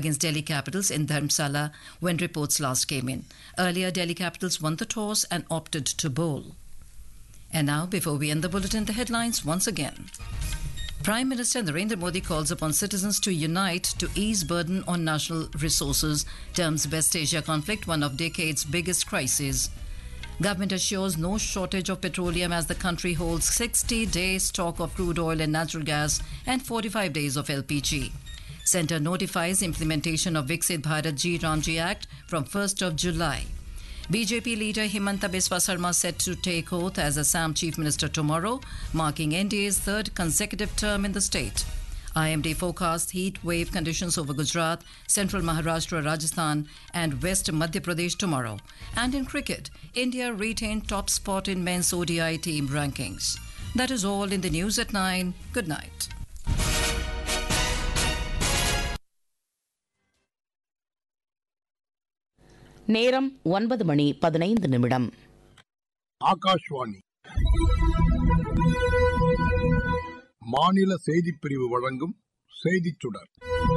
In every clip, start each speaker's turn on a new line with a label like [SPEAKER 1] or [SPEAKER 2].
[SPEAKER 1] against Delhi Capitals in Dharamsala when reports last came in. Earlier, Delhi Capitals won the toss and opted to bowl. And now, before we end the bulletin, the headlines once again. Prime Minister Narendra Modi calls upon citizens to unite to ease burden on national resources, terms West Asia conflict one of decade's biggest crises. Government assures no shortage of petroleum as the country holds 60 days stock of crude oil and natural gas and 45 days of LPG. Centre notifies implementation of Viksit Bharat G Ramji Act from 1st of July. BJP leader Himanta Biswa Sarma set to take oath as Assam Chief Minister tomorrow, marking NDA's third consecutive term in the state. IMD forecast heat wave conditions over Gujarat, central Maharashtra, Rajasthan, and west Madhya Pradesh tomorrow. And in cricket, India retained top spot in men's ODI team rankings. That is all in the news at 9. Good night.
[SPEAKER 2] நேரம் ஒன்பது மணி பதினைந்து நிமிடம்
[SPEAKER 3] ஆகாஷ்வாணி மாநில செய்திப் பிரிவு வழங்கும் செய்திச் சுடர்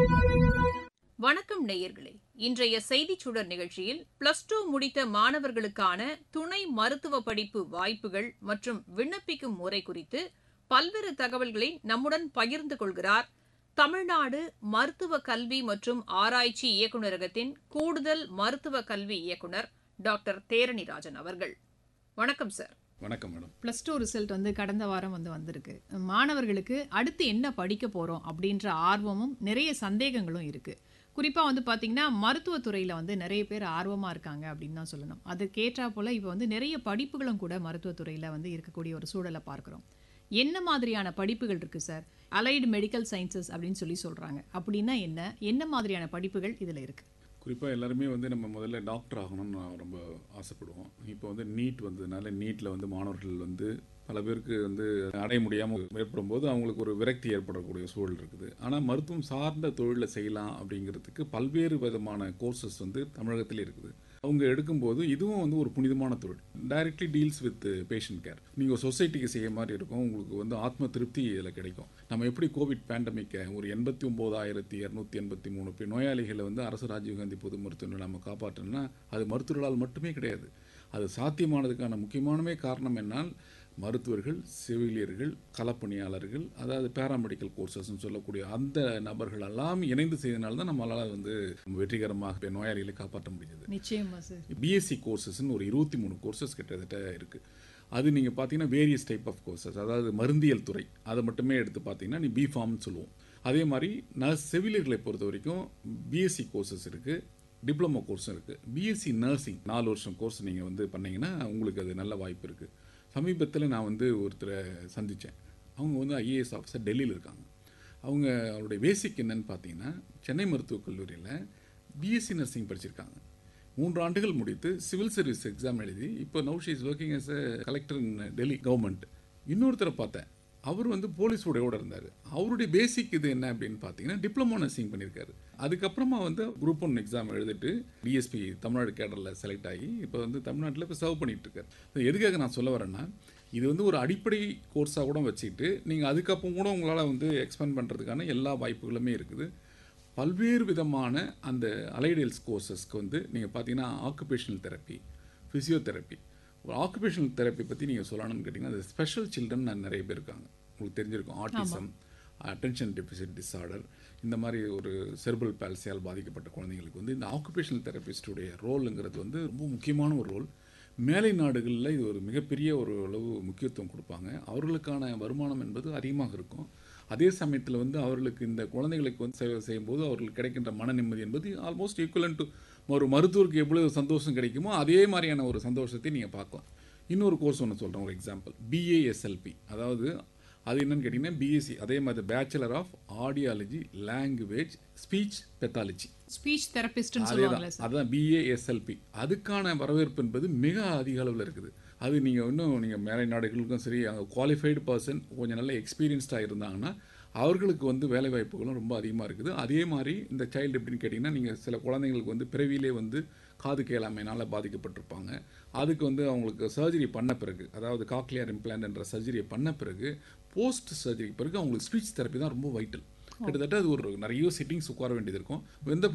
[SPEAKER 4] வணக்கம் நேயர்களே இன்றைய செய்திச் சுடர் நிகழ்ச்சியில் பிளஸ் டூ முடித்த மாணவர்களுக்கான துணை மருத்துவ படிப்பு வாய்ப்புகள் மற்றும் விண்ணப்பிக்கும் முறை குறித்து பல்வேறு தகவல்களை நம்முடன் பகிர்ந்து கொள்கிறார் தமிழ்நாடு மருத்துவ கல்வி மற்றும் ஆராய்ச்சி இயக்குநரகத்தின் கூடுதல் மருத்துவ கல்வி இயக்குனர் டாக்டர் தேரணிராஜன் அவர்கள் வணக்கம் சார்
[SPEAKER 5] வணக்கம் மேடம்
[SPEAKER 6] ப்ளஸ் டூ ரிசல்ட் வந்து கடந்த வாரம் வந்து வந்திருக்கு மாணவர்களுக்கு அடுத்து என்ன படிக்க போகிறோம் அப்படின்ற ஆர்வமும் நிறைய சந்தேகங்களும் இருக்குது குறிப்பாக வந்து பார்த்திங்கன்னா மருத்துவத்துறையில் வந்து நிறைய பேர் ஆர்வமாக இருக்காங்க அப்படின்னு தான் சொல்லணும் அதுக்கேற்றா போல் இப்போ வந்து நிறைய படிப்புகளும் கூட மருத்துவத்துறையில் வந்து இருக்கக்கூடிய ஒரு சூழலை பார்க்குறோம் என்ன மாதிரியான படிப்புகள் இருக்குது சார் அலைடு மெடிக்கல் சயின்சஸ் அப்படின்னு சொல்லி சொல்கிறாங்க அப்படின்னா என்ன என்ன மாதிரியான படிப்புகள் இதில் இருக்குது
[SPEAKER 5] குறிப்பாக எல்லாருமே வந்து நம்ம முதல்ல டாக்டர் ஆகணும்னு நான் ரொம்ப ஆசைப்படுவோம் இப்போ வந்து நீட் வந்ததுனால நீட்டில் வந்து மாணவர்கள் வந்து பல பேருக்கு வந்து அடைய முடியாமல் ஏற்படும் போது அவங்களுக்கு ஒரு விரக்தி ஏற்படக்கூடிய சூழல் இருக்குது ஆனால் மருத்துவம் சார்ந்த தொழிலை செய்யலாம் அப்படிங்கிறதுக்கு பல்வேறு விதமான கோர்சஸ் வந்து தமிழகத்தில் இருக்குது அவங்க எடுக்கும்போது இதுவும் வந்து ஒரு புனிதமான தொழில் directly deals with patient care நீங்கள் சொசைட்டிக்கு செய்ய மாதிரி இருக்கும் உங்களுக்கு வந்து ஆத்ம திருப்தி இதில் கிடைக்கும் நம்ம எப்படி கோவிட் பேண்டமிக்கை ஒரு எண்பத்தி ஒம்போதாயிரத்தி இரநூத்தி எண்பத்தி மூணு பேர் நோயாளிகளை வந்து அரசு ராஜீவ்காந்தி பொது மருத்துவமனை நம்ம காப்பாற்றணும்னா அது மருத்துவர்களால் மட்டுமே கிடையாது அது சாத்தியமானதுக்கான முக்கியமானமே காரணம் என்னால் மருத்துவர்கள் செவிலியர்கள் களப்பணியாளர்கள் அதாவது பேராமெடிக்கல் கோர்சஸ்ன்னு சொல்லக்கூடிய அந்த நபர்கள் எல்லாம் இணைந்து செய்தனால தான் நம்மளால் வந்து வெற்றிகரமாக நோயாளிகளை காப்பாற்ற முடிஞ்சது
[SPEAKER 6] நிச்சயமா சார்
[SPEAKER 5] பிஎஸ்சி கோர்சஸ்ன்னு ஒரு இருபத்தி மூணு கோர்சஸ் கிட்டத்தட்ட இருக்குது அது நீங்கள் பார்த்தீங்கன்னா வேரியஸ் டைப் ஆஃப் கோர்சஸ் அதாவது மருந்தியல் துறை அதை மட்டுமே எடுத்து பார்த்தீங்கன்னா நீ பிஃபார்ம்னு சொல்லுவோம் அதே மாதிரி நர்ஸ் செவிலியர்களை பொறுத்த வரைக்கும் பிஎஸ்சி கோர்சஸ் இருக்குது டிப்ளமோ கோர்ஸும் இருக்குது பிஎஸ்சி நர்சிங் நாலு வருஷம் கோர்ஸ் நீங்கள் வந்து பண்ணீங்கன்னா உங்களுக்கு அது நல்ல வாய்ப்பு இருக்குது சமீபத்தில் நான் வந்து ஒருத்தரை சந்தித்தேன் அவங்க வந்து ஐஏஎஸ் ஆஃபீஸர் டெல்லியில் இருக்காங்க அவங்க அவருடைய பேசிக் என்னன்னு பார்த்தீங்கன்னா சென்னை மருத்துவக் கல்லூரியில் பிஎஸ்சி நர்சிங் படிச்சிருக்காங்க மூன்று ஆண்டுகள் முடித்து சிவில் சர்வீஸ் எக்ஸாம் எழுதி இப்போ now she is working as a collector in Delhi government இன்னொருத்தரை பார்த்தேன் அவர் வந்து போலீஸ் உடையோட இருந்தார் அவருடைய பேசிக் இது என்ன அப்படின்னு பார்த்தீங்கன்னா டிப்ளமோ நர்சிங் பண்ணியிருக்காரு அதுக்கப்புறமா வந்து குரூப் ஒன் எக்ஸாம் எழுதிட்டு டிஎஸ்பி தமிழ்நாடு கேடரில் செலக்ட் ஆகி இப்போ வந்து தமிழ்நாட்டில் இப்போ சர்வ் பண்ணிட்டு இருக்காரு So, எதுக்காக நான் சொல்ல வரேன்னா இது வந்து ஒரு அடிப்படை கோர்ஸாக கூட வச்சுக்கிட்டு நீங்கள் அதுக்கப்புறம் கூட உங்களால் வந்து எக்ஸ்பேண்ட் பண்ணுறதுக்கான எல்லா வாய்ப்புகளுமே இருக்குது பல்வேறு விதமான அந்த அலைடல்ஸ் கோர்சஸ்க்கு வந்து நீங்கள் பார்த்தீங்கன்னா ஆக்குபேஷனல் தெரப்பி ஃபிசியோதெரப்பி ஒரு ஆக்குபேஷனல் தெரப்பி பற்றி நீங்கள் சொல்லணும்னு கேட்டிங்கன்னா அது ஸ்பெஷல் சில்ட்ரன் நிறைய பேர் இருக்காங்க உங்களுக்கு தெரிஞ்சிருக்கும் ஆட்டிசம் அட்டென்ஷன் டெபிசிட் டிஸார்டர் இந்த மாதிரி ஒரு செர்பல் பால்சியால் பாதிக்கப்பட்ட குழந்தைங்களுக்கு வந்து இந்த ஆக்குபேஷனல் தெரபிஸ்டுடைய ரோலுங்கிறது வந்து ரொம்ப முக்கியமான ஒரு ரோல் மேலை நாடுகளில் இது ஒரு மிகப்பெரிய ஒரு அளவு முக்கியத்துவம் கொடுப்பாங்க அவர்களுக்கான வருமானம் என்பது அதிகமாக இருக்கும் அதே சமயத்தில் வந்து அவர்களுக்கு இந்த குழந்தைகளுக்கு வந்து சேவை செய்யும்போது அவர்களுக்கு கிடைக்கின்ற மன நிம்மதி என்பது ஆல்மோஸ்ட் ஈக்குவலன் டு ஒரு மருத்துவருக்கு எவ்வளவு சந்தோஷம் கிடைக்குமோ அதே மாதிரியான ஒரு சந்தோஷத்தை நீங்கள் பார்க்கலாம் இன்னொரு கோர்ஸ் ஒன்று சொல்கிறேன் ஒரு எக்ஸாம்பிள் பிஏஎஸ்எல்பி அதாவது அது என்னன்னு கேட்டிங்கன்னா பிஎஸ்சி அதே மாதிரி bachelor of audiology language speech pathology
[SPEAKER 6] speech தெரபிஸ்ட்னு
[SPEAKER 5] அதேதான்
[SPEAKER 6] சொல்லுவாங்களே சார்
[SPEAKER 5] அதான் பிஏஎஸ்எல்பி அதுக்கான வரவேற்பு என்பது மிக அதிக அளவில் இருக்குது அது நீங்கள் இன்னும் நீங்கள் மேலை நாடுகளுக்கும் சரி அங்கே குவாலிஃபைடு பர்சன் கொஞ்சம் நல்ல எக்ஸ்பீரியன்ஸ்டாக இருந்தாங்கன்னா அவர்களுக்கு வந்து வேலை வாய்ப்புகளும் ரொம்ப அதிகமாக இருக்குது அதே மாதிரி இந்த சைல்டு எப்படின்னு கேட்டிங்கன்னா நீங்கள் சில குழந்தைங்களுக்கு வந்து பிறவியிலே வந்து காது கேளாமையினால் பாதிக்கப்பட்டிருப்பாங்க அதுக்கு வந்து அவங்களுக்கு சர்ஜரி பண்ண பிறகு அதாவது காக்லியர் இம்ப்ளான்ட் என்ற சர்ஜரியை பண்ண பிறகு போஸ்ட் சர்ஜரிக்கு பிறகு அவங்களுக்கு ஸ்பீச் தெரப்பி தான் ரொம்ப வைட்டல் கிட்டத்தட்ட அது ஒரு நிறைய சிட்டிங்ஸ் உட்கார வேண்டியது இருக்கும் எந்த